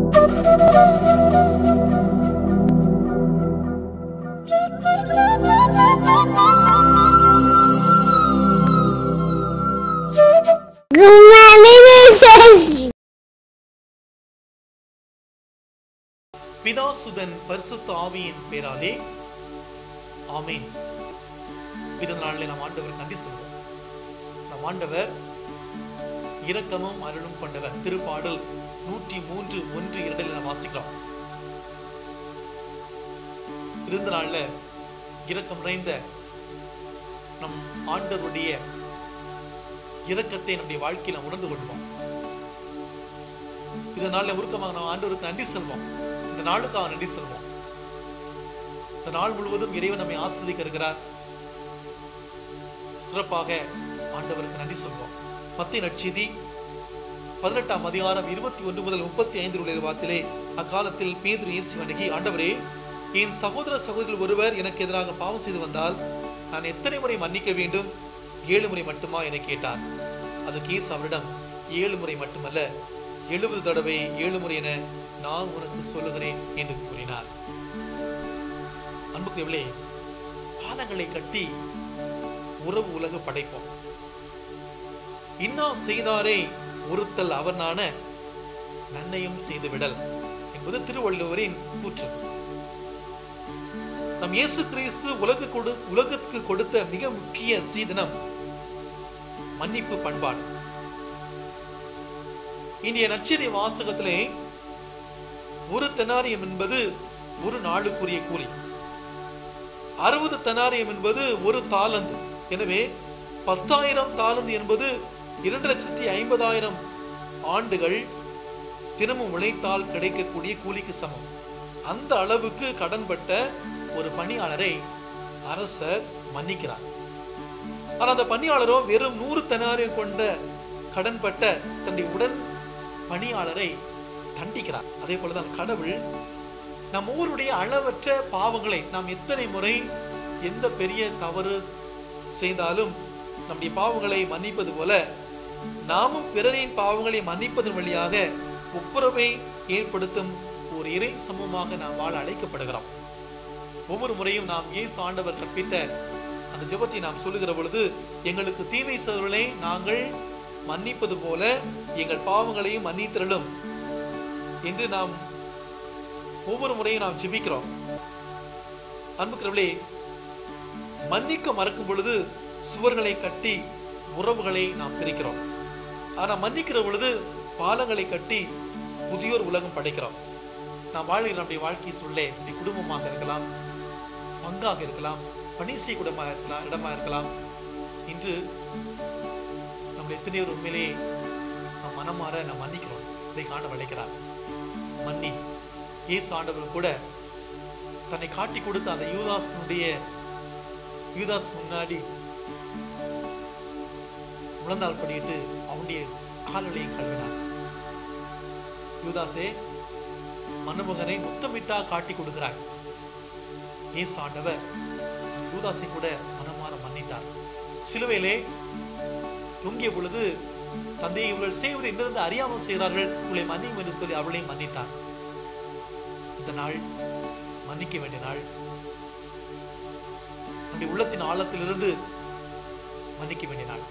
பிதாசுதன் பரிசுத்த ஆவியின் பேராலே ஆமென் இந்த நாளில் நாம் ஆண்டவர் நன்றி சொல்வோம் நம் ஆண்டவர் இரக்கமும் அருளும் கொண்டவர் திருப்பாடல் நூற்றி மூன்று ஒன்று இரண்டில் நாம் வாசிக்கிறோம் இருந்த நாள்ல இரக்கம் நிறைந்த நம் ஆண்டவருடைய இரக்கத்தை நம்முடைய வாழ்க்கையில் நாம் உணர்ந்து கொள்வோம் இந்த நாள்ல உருக்கமாக நாம் ஆண்டவருக்கு நன்றி சொல்வோம் இந்த நாளுக்காக நன்றி சொல்வோம் இந்த நாள் முழுவதும் இறைவன் நம்மை ஆசிர்வதிக்க இருக்கிறார் சிறப்பாக ஆண்டவருக்கு நன்றி சொல்வோம் மத்திய நற்செய்தி பதினெட்டாம் அதிகாரம் இருபத்தி ஒன்று முதல் முப்பத்தி ஐந்து உள்ள வார்த்தையிலே அக்காலத்தில் பேதுரு இயேசு அணுகி ஆண்டவரே என் சகோதர சகோதரில் ஒருவர் எனக்கு எதிராக பாவம் செய்து வந்தால் நான் எத்தனை முறை மன்னிக்க வேண்டும் ஏழு முறை மட்டுமா என கேட்டார் அதுக்கு இயேசு அவரிடம் ஏழு முறை மட்டுமல்ல எழுபது தடவை ஏழு முறை என நான் உனக்கு சொல்லுகிறேன் என்று கூறினார் அன்புக்குரியவர்களே பாதங்களை கட்டி உறவு உலகு படைப்போம் இன்னா செய்தாரே ஒருத்தல் அவனான நன்மையும் செய்து விடல் என்பது திருவள்ளுவரின் கூற்று நம் இயேசு கிறிஸ்து உலகு கொடு உலகத்துக்கு கொடுத்த மிக முக்கிய சீதனம் மன்னிப்பு பண்பாடு இன்றைய நச்சரி வாசகத்திலே ஒரு தெனாரியம் என்பது ஒரு நாளுக்குரிய கூலி அறுபது தெனாரியம் என்பது ஒரு தாளந்து எனவே பத்தாயிரம் தாளந்து என்பது இரண்டு லட்சத்தி ஐம்பதாயிரம் ஆண்டுகள் தினமும் உழைத்தால் கிடைக்கக்கூடிய கூலிக்கு சமம் அந்த அளவுக்கு கடன்பட்ட ஒரு பணியாளரை அரசர் மன்னிக்கிறார் ஆனால் அந்த பணியாளரோ வெறும் நூறு தெனாரியம் கொண்ட கடன்பட்ட தன்னுடைய உடன் பணியாளரை தண்டிக்கிறார் அதே போலதான் கடவுள் நம் ஊருடைய அளவற்ற பாவங்களை நாம் எத்தனை முறை எந்த பெரிய தவறு செய்தாலும் நம்முடைய பாவங்களை மன்னிப்பது போல நாமும் பிறரின் பாவங்களை மன்னிப்பதன் வழியாக ஒப்புரவை ஏற்படுத்தும் ஒரு இறை சமூகமாக நாம் வாழ அழைக்கப்படுகிறோம் ஒவ்வொரு முறையும் நாம் இயேசு ஆண்டவர் கற்பித்த அந்த ஜெபத்தை நாம் சொல்லுகிற பொழுது எங்களுக்கு தீமை செய்தவர்களை நாங்கள் மன்னிப்பது போல எங்கள் பாவங்களையும் மன்னித்திரளும் என்று நாம் ஒவ்வொரு முறையும் நாம் ஜெபிக்கிறோம் அன்புக்கிறவளே மன்னிக்க மறக்கும் பொழுது சுவர்களை கட்டி உறவுகளை நாம் பிரிக்கிறோம் ஆனா மன்னிக்கிற பொழுது பாலங்களை கட்டி புதியோர் உலகம் படைக்கிறோம் நாம் வாழ்கிற நம்முடைய வாழ்க்கை சூழலே நம்முடைய குடும்பமாக இருக்கலாம் பங்காக இருக்கலாம் பணி செய்யக்கூடமாக இருக்கலாம் இடமா இருக்கலாம் இன்று நம்முடைய எத்தனையோர் உண்மையிலேயே நம் மனமாற நாம் மன்னிக்கிறோம் இதை காண வளைக்கிறார் மன்னி இயேசு ஆண்டவர் கூட தன்னை காட்டி கொடுத்த அந்த யூதாசனுடைய யூதாஸ் முன்னாடி முழந்தால் படிட்டு அவனுடைய கால்வழியை கழுவினார் யூதாசே மணமகனை முத்தமிட்டா காட்டி கொடுக்கிறார் இயேசு ஆண்டவர் யூதாசை கூட மனமாற மன்னித்தார் சிலுவையிலே தொங்கிய பொழுது தந்தையை இவர்கள் செய்வது என்னிருந்து அறியாமல் செய்கிறார்கள் உங்களை மன்னியும் என்று சொல்லி அவளையும் மன்னித்தார் இந்த நாள் மன்னிக்க வேண்டிய நாள் நம்முடைய உள்ளத்தின் ஆழத்திலிருந்து மன்னிக்க வேண்டிய நாள்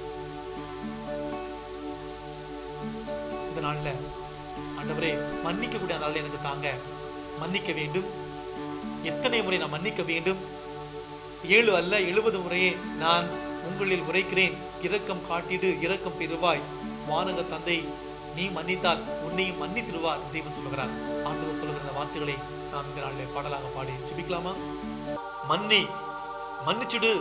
இந்த நாள்ல ஆண்டவரே மன்னிக்க கூடிய நாள் எனக்கு தாங்க மன்னிக்க வேண்டும் எத்தனை முறை நான் மன்னிக்க வேண்டும் ஏழு அல்ல எழுபது முறையே நான் உங்களில் உரைக்கிறேன் இரக்கம் காட்டிடு இரக்கம் பெறுவாய் வானக தந்தை நீ மன்னித்தால் உன்னையும் மன்னித்திடுவார் தெய்வம் சொல்லுகிறார் ஆண்டவர் சொல்லுகிற இந்த வார்த்தைகளை நாம் இந்த நாளில் பாடலாக பாடி ஜெபிக்கலாமா மன்னி மன்னிச்சுடு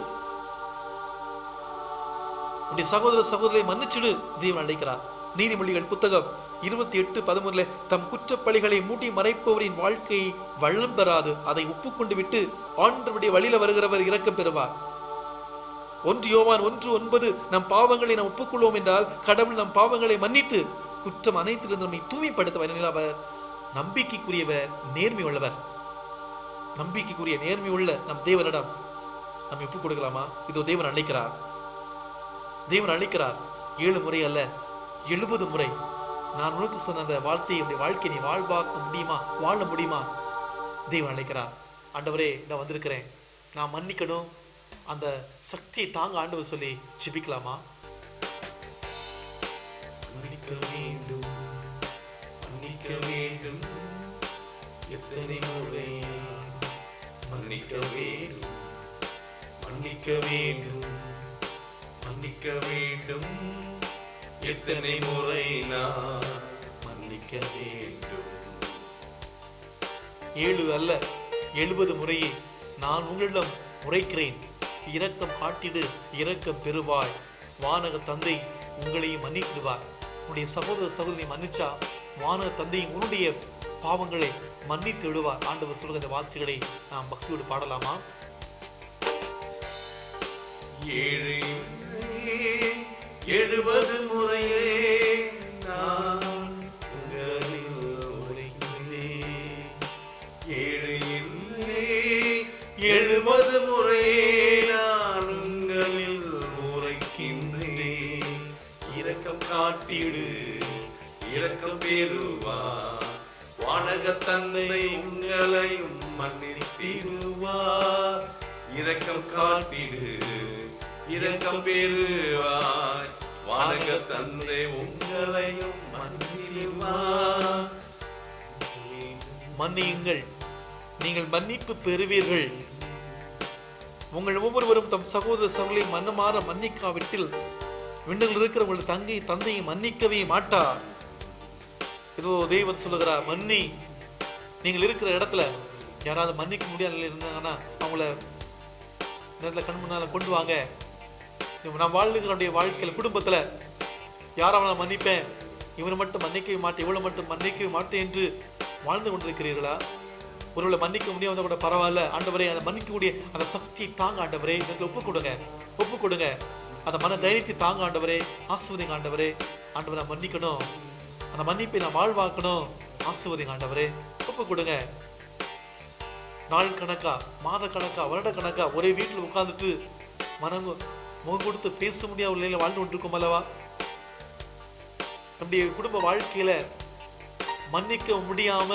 உன்னுடைய சகோதர சகோதரியை மன்னிச்சுடு தெய்வம் அழைக்கிறார் நீதிமொழிகள் புத்தகம் இருபத்தி எட்டு பதிமூணுல தம் குற்றப்பழிகளை மூடி மறைப்பவரின் வாழ்க்கை வள்ளம் பெறாது அதை ஒப்புக்கொண்டு விட்டு ஆண்டவருடைய வழியில வருகிறவர் இரக்கம் பெறுவார் ஒன்று யோவான் ஒன்று ஒன்பது நம் பாவங்களை நாம் ஒப்புக்கொள்வோம் என்றால் கடவுள் நம் பாவங்களை மன்னிட்டு குற்றம் அனைத்திலிருந்து நம்மை தூய்மைப்படுத்துவார் எனில் அவர் நம்பிக்கைக்குரியவர் நேர்மை உள்ளவர் நம்பிக்கைக்குரிய நேர்மை உள்ள நம் தேவனிடம் நம்ம ஒப்புக் கொடுக்கலாமா இதோ தேவன் அழைக்கிறார் தேவன் அழைக்கிறார் ஏழு முறை அல்ல எழுபது முறை நான் உனக்கு சொன்ன அந்த வார்த்தையை உடைய வாழ்க்கை நீ வாழ்வாக்க முடியுமா வாழ முடியுமா தெய்வம் அழைக்கிறார் ஆண்டவரே நான் வந்திருக்கிறேன் நான் மன்னிக்கணும் அந்த சக்தியை தாங்க ஆண்டவர் சொல்லி ஜெபிக்கலாமா மன்னிக்க வேண்டும் மன்னிக்க வேண்டும் எத்தனை முறை மன்னிக்க வேண்டும் மன்னிக்க வேண்டும் மன்னிக்க வேண்டும் எத்தனை முறை நான் மன்னிக்க வேண்டும் ஏழு அல்ல எழுபது முறையே நான் உங்களிடம் உரைக்கிறேன் இரக்கம் காட்டிடு இரக்கம் பெறுவாய் வானக தந்தை உங்களையும் மன்னிக்கிடுவார் உன்னுடைய சகோதர சகோதரி மன்னிச்சா வானக தந்தையும் உன்னுடைய பாவங்களை மன்னித்து விடுவார் ஆண்டவர் சொல்கிற இந்த வார்த்தைகளை நாம் பக்தியோடு பாடலாமா ஏழு எழுபது முறையே நான் உங்களில் உரைக்கிறேன் ஏழு இல்லை எழுபது முறையே நான் உங்களில் உரைக்கின்றேன் இரக்கம் காட்டிடு இரக்கம் பெறுவா வானக தந்தை உங்களையும் மன்னித்திடுவார் இரக்கம் காட்டிடு இரக்கம் பெறுவாய் வானக தந்தை உங்களையும் மன்னிடுவார் மன்னியுங்கள் நீங்கள் மன்னிப்பு பெறுவீர்கள் உங்கள் ஒவ்வொருவரும் தம் சகோதர சகோதரி மன்னமாற மன்னிக்காவிட்டில் விண்ணில் இருக்கிற உங்கள் தங்கை தந்தையை மன்னிக்கவே மாட்டார் இதோ தேவன் சொல்லுகிறார் மன்னி நீங்கள் இருக்கிற இடத்துல யாராவது மன்னிக்க முடியாத நிலையில் இருந்தாங்கன்னா அவங்கள நேரத்தில் கண் முன்னால கொண்டு வாங்க இவன் நான் வாழ்ந்துக்கிறனுடைய வாழ்க்கையில குடும்பத்துல யாரை நான் மன்னிப்பேன் இவனை மட்டும் மன்னிக்கவே மாட்டேன் இவளை மட்டும் மன்னிக்கவே மாட்டேன் என்று வாழ்ந்து கொண்டிருக்கிறீர்களா ஒருவேளை மன்னிக்க முடியாத கூட பரவாயில்ல ஆண்டவரே அதை மன்னிக்கக்கூடிய அந்த சக்தியை தாங்க ஆண்டவரே எனக்கு ஒப்பு கொடுங்க ஒப்பு கொடுங்க அந்த மன தைரியத்தை தாங்க ஆண்டவரே ஆசுவதிங்க ஆண்டவரே ஆண்டவரை நான் மன்னிக்கணும் அந்த மன்னிப்பை நான் வாழ்வாக்கணும் ஆசுவதிங்க ஆண்டவரே ஒப்பு கொடுங்க நாள் கணக்கா மாத கணக்கா வருட கணக்கா ஒரே வீட்டில் உட்கார்ந்துட்டு மனம் முகம் கொடுத்து பேச முடியாத ஒரு நிலையில வாழ்ந்து கொண்டிருக்கோம் அல்லவா நம்முடைய குடும்ப வாழ்க்கையில மன்னிக்க முடியாம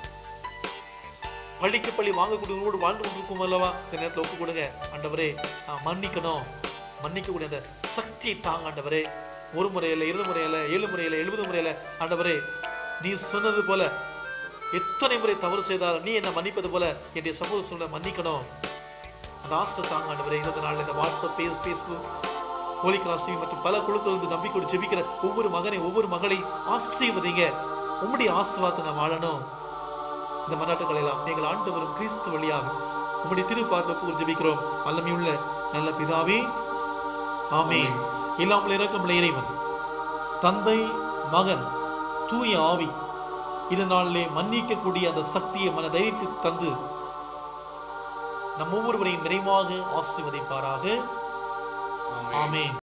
பழிக்கு பழி வாங்கக்கூடியவங்களோடு வாழ்ந்து கொண்டிருக்கோம் அல்லவா இந்த நேரத்தில் ஒப்பு கொடுங்க ஆண்டவரே நான் மன்னிக்கணும் மன்னிக்கக்கூடிய அந்த சக்தியை தாங்க ஆண்டவரே ஒரு முறையில இரு முறையில ஏழு முறையில எழுபது முறையில ஆண்டவரே நீ சொன்னது போல எத்தனை முறை தவறு செய்தாலும் நீ என்ன மன்னிப்பது போல என்னுடைய சமூக சூழலை மன்னிக்கணும் அந்த ஆசிரியர் தாங்க ஆண்டவரே இருபத்தி நாள் இந்த WhatsApp face Facebook holy cross TV மற்றும் பல குழுக்கள் வந்து நம்பிக்கையோடு ஜெபிக்கிற ஒவ்வொரு மகனை ஒவ்வொரு மகளை ஆசீர்வதிங்க உம்முடைய ஆசீர்வாதத்தை நான் வாழணும் இந்த மன்னாட்டுக்கள் எல்லாம் நீங்கள் ஆண்டு வரும் கிறிஸ்து வழியாக உம்முடைய திருப்பார்த்து ஜெபிக்கிறோம் வல்லமையுள்ள நல்ல பிதாவே ஆமென் இல்லாமல் இறக்கமுள்ள இறைவன் தந்தை மகன் தூய ஆவி இதனாலே மன்னிக்கக்கூடிய அந்த சக்தியை மன தைரியத்தை தந்து நம் ஒவ்வொருவரையும் நிறைவாக ஆசீர்வதிப்பாராக ஆமென். ஆமென்